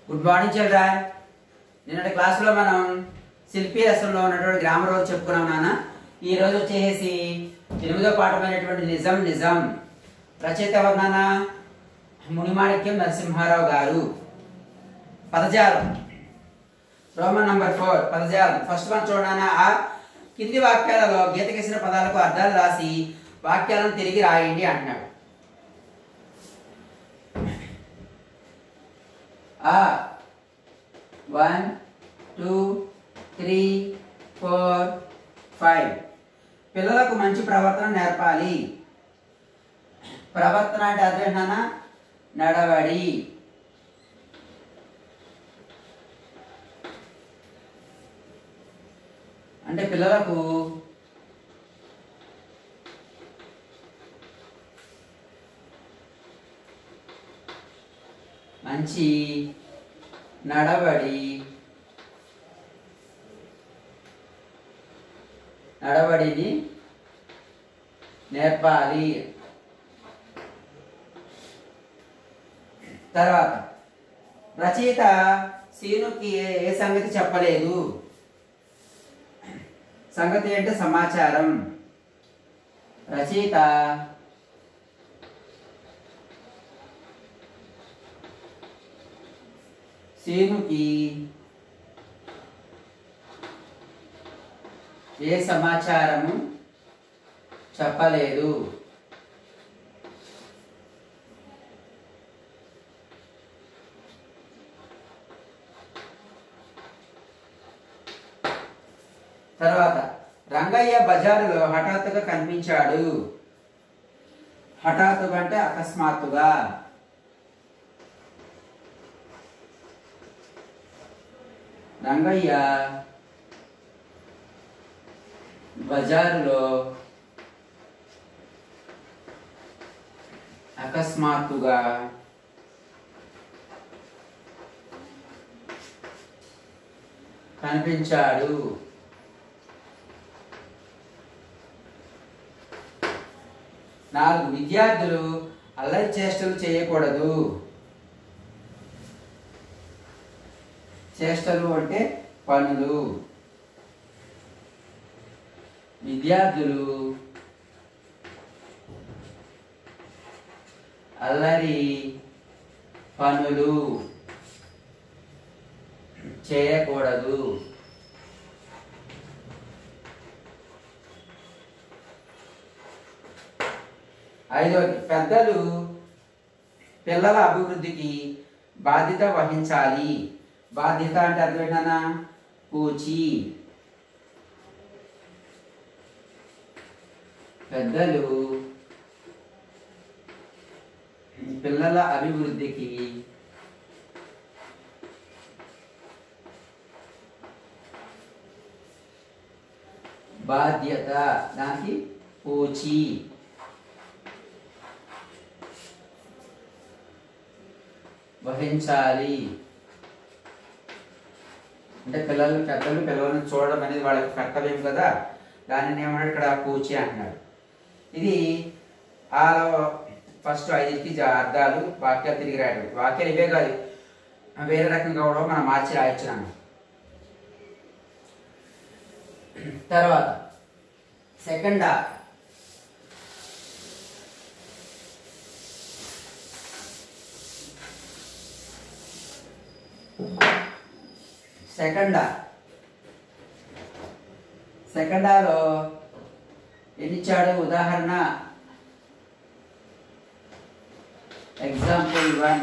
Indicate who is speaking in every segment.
Speaker 1: good morning children నిన్నటి క్లాస్లో మనం శిల్పి రసంలో ఉన్నటువంటి గ్రామర్ రోజు చెప్పుకున్నాం నాన్న ఈ రోజు వచ్చేసి ఎనిమిదో పాఠమైనటువంటి నిజం నిజం రచయిత ఎవరు నాన్న మునిమాణిక్యం నరసింహారావు గారు పదజాలం రోమన్ నంబర్ ఫోర్ పదజాలం ఫస్ట్ వన్ చూడనా ఆ కింది వాక్యాలలో గీతకేసిన పదాలకు అర్థాలు రాసి వాక్యాలను తిరిగి రాయండి అంటున్నాడు ఆ one two three four five పిల్లలకు మంచి ప్రవర్తన నేర్పాలి ప్రవర్తన అంటే అర్థం ఏంటన్నా నడవడి అంటే పిల్లలకు మంచి నడవడి నడవడిని నేర్పాలి తర్వాత రచయిత సీనుకి ఏ ఏ సంగతి చెప్పలేదు సంగతి అంటే సమాచారం రచయిత సీనుకి ఏ సమాచారము చెప్పలేదు తర్వాత రంగయ్య బజారులో హఠాత్తుగా కనిపించాడు హఠాత్తుగా అంటే అకస్మాత్తుగా రంగయ్య బజారులో అకస్మాత్తుగా కనిపించాడు నాలుగు విద్యార్థులు అల్లరి చేష్టలు చేయకూడదు చేష్టలు అంటే పనులు విద్యార్థులు అల్లరి పనులు చేయకూడదు ఐదవది పెద్దలు పిల్లల అభివృద్ధికి బాధ్యత వహించాలి బాధ్యత అంటే అర్థం ఏంటన్నా పూచి పెద్దలు పిల్లల అభివృద్ధికి బాధ్యత దానికి పూచి వహించాలి అంటే పిల్లలు పెద్దలు పిల్లలను చూడడం అనేది వాళ్ళకి కర్తవ్యం కదా దానిని ఏమన్నాడు ఇక్కడ పూచి అంటున్నాడు ఇది ఆ ఫస్ట్ ఐదుకి జా- అర్థాలు వాక్యాలు తిరిగి రాయడం వాక్యాలు ఇవే కాదు వేరే రకంగా కూడా మనం మార్చి రాయొచ్చున్నాను తర్వాత సెకండ్ సెకండ్ సెకండాలో ఎన్నిచ్చాడు ఉదాహరణ example one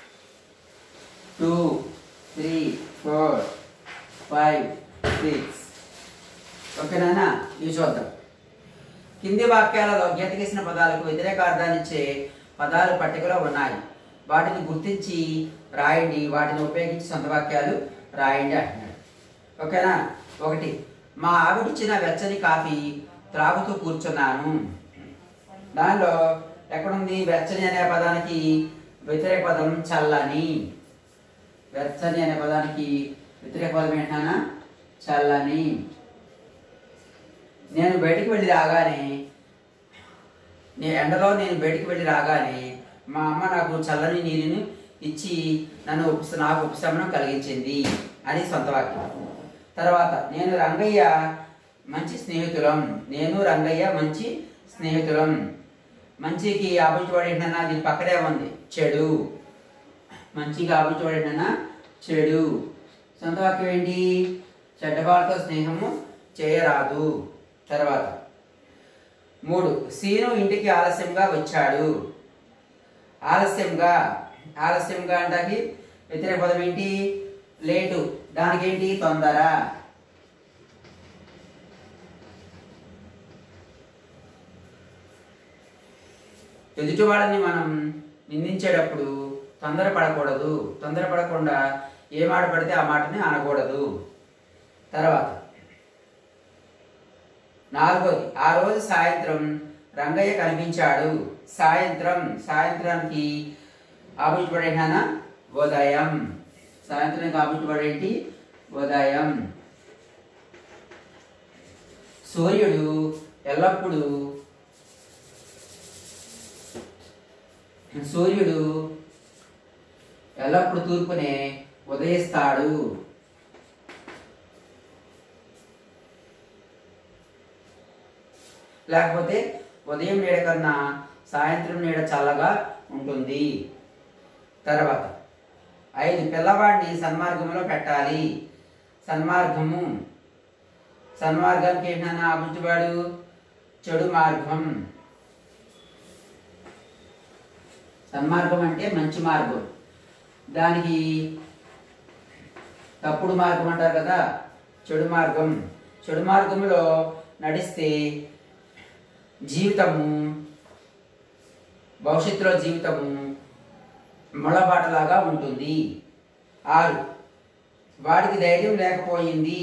Speaker 1: two three four five six ఓకేనా ఇవి చూద్దాం కింది వాక్యాలలో గీత గీసిన పదాలకు వ్యతిరేక అర్థాన్నిచ్చే పదాలు పట్టికలో ఉన్నాయి వాటిని గుర్తించి రాయండి వాటిని ఉపయోగించి సొంత వాక్యాలు రాయండి అంటున్నాడు ఓకేనా ఒకటి మా ఆవిడిచ్చిన వెచ్చని కాఫీ త్రాగుతూ కూర్చున్నాను దానిలో ఎక్కడుంది వెచ్చని అనే పదానికి వ్యతిరేక పదం చల్లని వెచ్చని అనే పదానికి వ్యతిరేక పదం ఏంటన్నా చల్లని నేను బయటికి వెళ్ళి రాగానే నీ ఎండలో నేను బయటికి వెళ్ళి రాగానే మా అమ్మ నాకు చల్లని నీరుని ఇచ్చి నన్ను ఉపశ నాకు ఉపశమనం కలిగించింది అని సొంత వాక్యం తర్వాత నేను రంగయ్య మంచి స్నేహితులం నేను రంగయ్య మంచి స్నేహితులం మంచికి ఆపించబడిన దీని పక్కనే ఉంది చెడు మంచిగా ఆపించబడిన చెడు సొంత వాక్యం ఏంటి చెడ్డవాళ్ళతో స్నేహము చేయరాదు తర్వాత మూడు సీను ఇంటికి ఆలస్యంగా వచ్చాడు ఆలస్యంగా ఆలస్యంగా అంటే వ్యతిరేక పదం ఏంటి లేటు దానికి ఏంటి తొందర ఎదుటి వాళ్ళని మనం నిందించేటప్పుడు తొందరపడకూడదు తొందరపడకుండా ఏ మాట పడితే ఆ మాటని అనకూడదు తర్వాత నాలుగోది ఆ రోజు సాయంత్రం రంగయ్య కనిపించాడు సాయంత్రం సాయంత్రానికి ఆపించబడేనా ఉదయం సాయంత్రానికి ఆపించబడేటి ఉదయం సూర్యుడు ఎల్లప్పుడూ సూర్యుడు ఎల్లప్పుడు తూర్పునే ఉదయిస్తాడు లేకపోతే ఉదయం నీడ కన్నా సాయంత్రం నీడ చల్లగా ఉంటుంది తర్వాత ఐదు పిల్లవాడిని సన్మార్గంలో పెట్టాలి సన్మార్గము సన్మార్గానికి ఏంటన్నా ఆపించబాడు చెడు మార్గం సన్మార్గం అంటే మంచి మార్గం దానికి తప్పుడు మార్గం అంటారు కదా చెడు మార్గం చెడు మార్గంలో నడిస్తే జీవితము భవిష్యత్తులో జీవితము ముళ్ళబాటలాగా ఉంటుంది ఆరు వాడికి ధైర్యం లేకపోయింది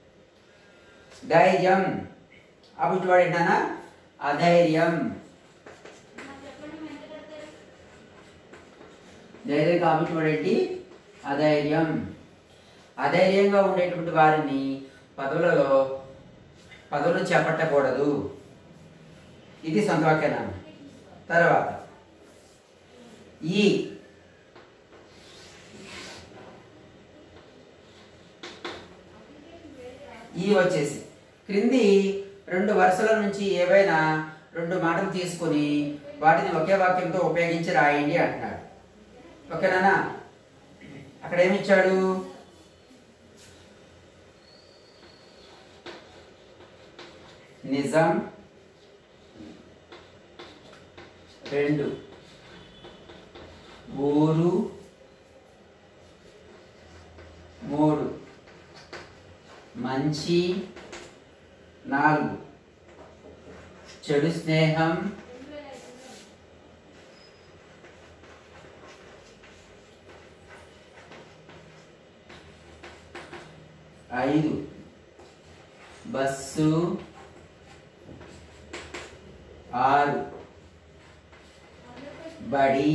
Speaker 1: ధైర్యం అప్పుడు వాడేంటనా అధైర్యం ధైర్యం కాబట్టి వాడేంటి అధైర్యం అధైర్యంగా ఉండేటువంటి వారిని పదవులలో పదవులు చేపట్టకూడదు ఇది సొంత వాక్యనామం తర్వాత ఈ ఈ వచ్చేసి క్రింది రెండు వరుసల నుంచి ఏవైనా రెండు మాటలు తీసుకొని వాటిని ఒకే వాక్యంతో ఉపయోగించి రాయండి అంటున్నాడు ఓకేనా అక్కడ ఏమిచ్చాడు నిజం రెండు ఊరు మూడు మంచి నాలుగు చెడు స్నేహం ఐదు బస్సు ఆరు బడి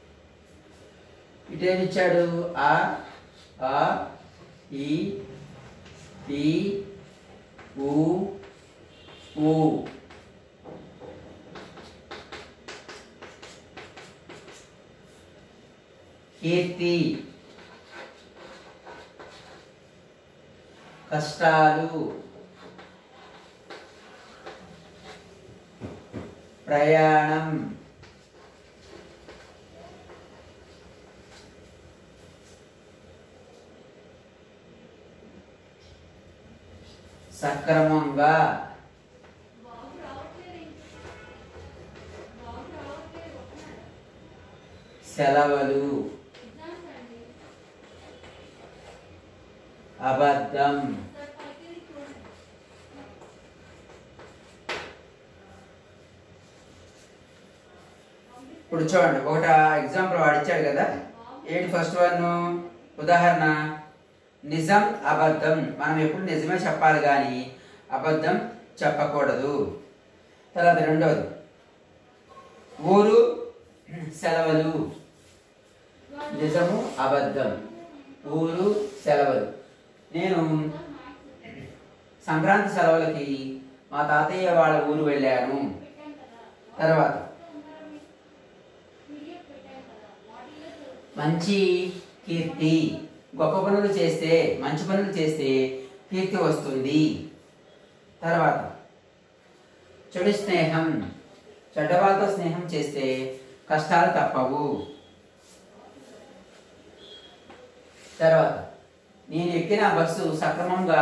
Speaker 1: ఇటేమిచ్చాడు ఆ ఆ ఈ ఈ ఊ ఊ కీర్తి కష్టాలు ప్రయాణం సక్రమంగా సెలవులు అబద్ధం ఇప్పుడు చూడండి ఒకటి ఎగ్జాంపుల్ వాడు ఇచ్చాడు కదా ఏంటి ఫస్ట్ వన్ ఉదాహరణ నిజం అబద్ధం మనం ఎప్పుడు నిజమే చెప్పాలి కానీ అబద్ధం చెప్పకూడదు తర్వాత రెండవది ఊరు సెలవులు నిజము అబద్ధం ఊరు సెలవులు నేను సంక్రాంతి సెలవులకి మా తాతయ్య వాళ్ళ ఊరు వెళ్ళాను తర్వాత మంచి కీర్తి గొప్ప పనులు చేస్తే మంచి పనులు చేస్తే కీర్తి వస్తుంది తర్వాత చెడు స్నేహం చెడ్డ వాళ్ళతో స్నేహం చేస్తే కష్టాలు తప్పవు తర్వాత నేను ఎక్కిన బస్సు సక్రమంగా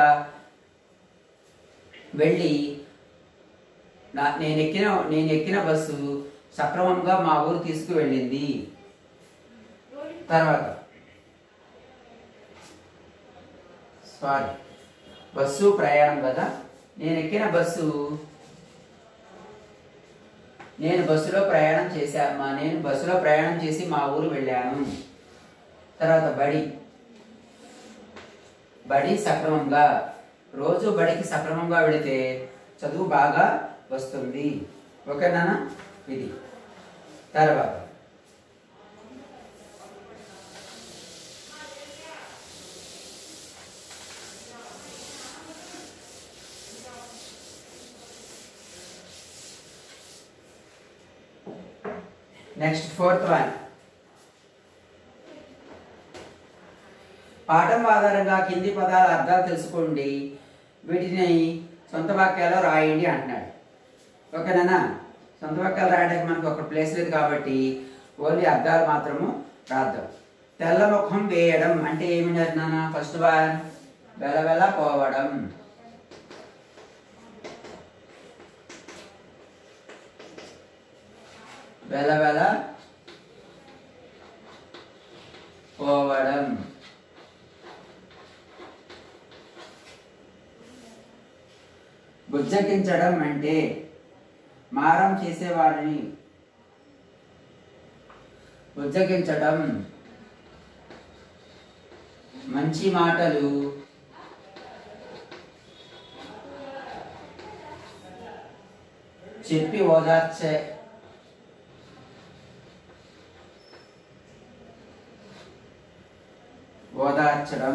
Speaker 1: వెళ్ళి నా నేను ఎక్కిన నేను ఎక్కిన బస్సు సక్రమంగా మా ఊరు తీసుకువెళ్ళింది తర్వాత సారీ బస్సు ప్రయాణం కదా నేను ఎక్కిన బస్సు నేను బస్సులో ప్రయాణం చేశాను నేను బస్సులో ప్రయాణం చేసి మా ఊరు వెళ్ళాను తర్వాత బడి బడి సక్రమంగా రోజు బడికి సక్రమంగా వెళితే చదువు బాగా వస్తుంది ఓకేనా ఇది తర్వాత నెక్స్ట్ ఫోర్త్ వన్ పాఠం ఆధారంగా కింది పదాల అర్థాలు తెలుసుకోండి వీటిని సొంత వాక్యాల్లో రాయండి అంటున్నాడు ఓకేనా సొంత వాక్యాలు రాయడానికి మనకు ఒక ప్లేస్ లేదు కాబట్టి ఓన్లీ అర్థాలు మాత్రము రాద్దాం తెల్ల ముఖం వేయడం అంటే ఏమి చేస్తున్నాను ఫస్ట్ వన్ వెలవెల పోవడం వెలవెల పోవడం బుజ్జగించడం అంటే మారం చేసేవారిని బుజ్జగించడం మంచి మాటలు చెప్పి ఓదార్చే ఓదార్చడం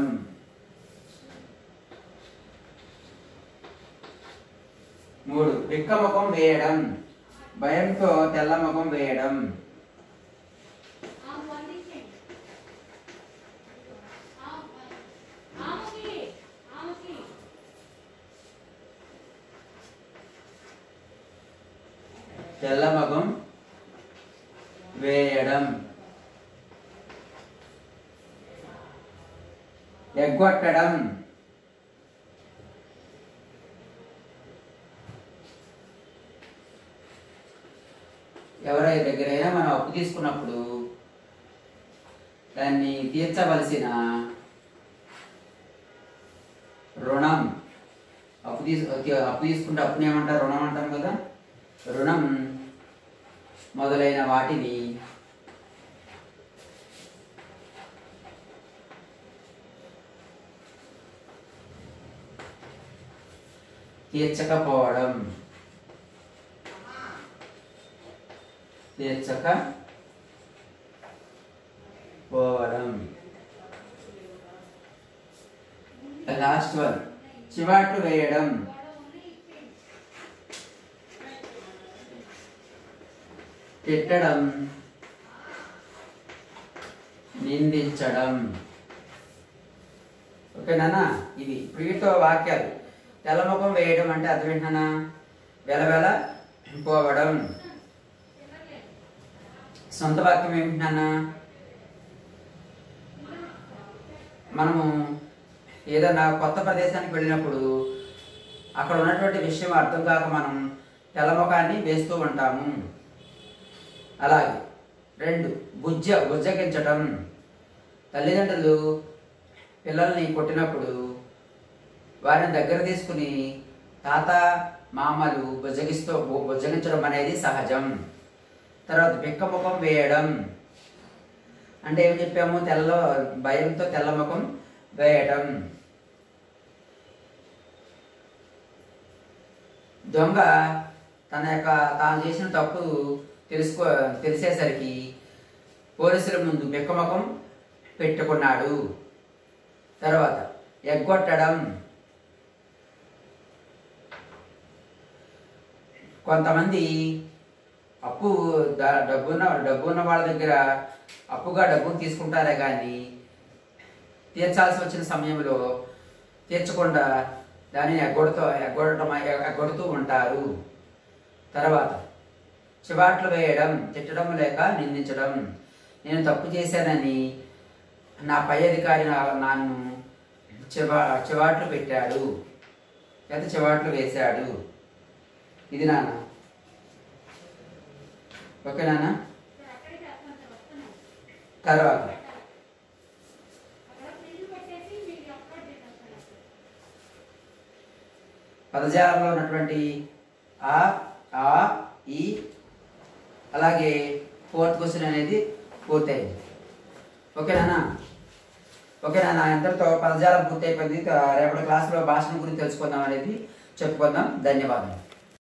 Speaker 1: మూడు బిక్కముఖం వేయడం భయంతో తెల్లముఖం వేయడం తెల్లముఖం వేయడం ఎగ్గొట్టడం ఎవరి దగ్గరైనా మనం అప్పు తీసుకున్నప్పుడు దాన్ని తీర్చవలసిన రుణం అప్పు తీసు అప్పు తీసుకుంటే అప్పుని ఏమంటారు రుణం అంటాం కదా రుణం మొదలైన వాటిని తీర్చకపోవడం తీర్చక పోవడం లాస్ట్ వన్ చివాట్లు వేయడం తిట్టడం నిందించడం ఓకేనా ఇది వీటితో వాక్యాలు తెల్లముఖం వేయడం అంటే అర్థం ఏంటన్నా వెలవెల పోవడం సొంత వాక్యం ఏమిటన్నా మనము ఏదైనా కొత్త ప్రదేశానికి వెళ్ళినప్పుడు అక్కడ ఉన్నటువంటి విషయం అర్థం కాక మనం తెల్లముఖాన్ని వేస్తూ ఉంటాము అలాగే రెండు బుజ్జ బుజ్జగించటం తల్లిదండ్రులు పిల్లల్ని కొట్టినప్పుడు వారిని దగ్గర తీసుకుని తాత మామలు బుజ్జగిస్తూ బుజ్జగించడం అనేది సహజం తర్వాత బిక్కముఖం వేయడం అంటే ఏమి చెప్పాము తెల్ల భయంతో తెల్ల ముఖం వేయడం దొంగ తన యొక్క తాను చేసిన తప్పు తెలుసుకో తెలిసేసరికి పోలీసుల ముందు బిక్కముఖం పెట్టుకున్నాడు తర్వాత ఎగ్గొట్టడం కొంతమంది అప్పు ద- డబ్బున్న డబ్బున్న వాళ్ళ దగ్గర అప్పుగా డబ్బును తీసుకుంటారే కానీ తీర్చాల్సి వచ్చిన సమయంలో తీర్చకుండా దానిని ఎగ్గొడుతూ ఎగ్గొడటం ఎగ్గొడుతూ ఉంటారు తర్వాత చివాట్లు వేయడం తిట్టడం లేక నిందించడం నేను తప్పు చేశానని నా పై అధికారి నా- నన్ను చివా చివాట్లు పెట్టాడు లేదా చివాట్లు వేశాడు ఇది నాన్న ఓకే నాన్న తర్వాత పదజాలంలో ఉన్నటువంటి ఆ ఆ ఈ అలాగే ఫోర్త్ క్వశ్చన్ అనేది పూర్తయింది ఓకేనా ఓకేనా ఇంతటితో పదజాలం పూర్తయిపోయింది రేపటి క్లాస్లో భాషణ గురించి తెలుసుకుందాం అనేది చెప్పుకుందాం ధన్యవాదాలు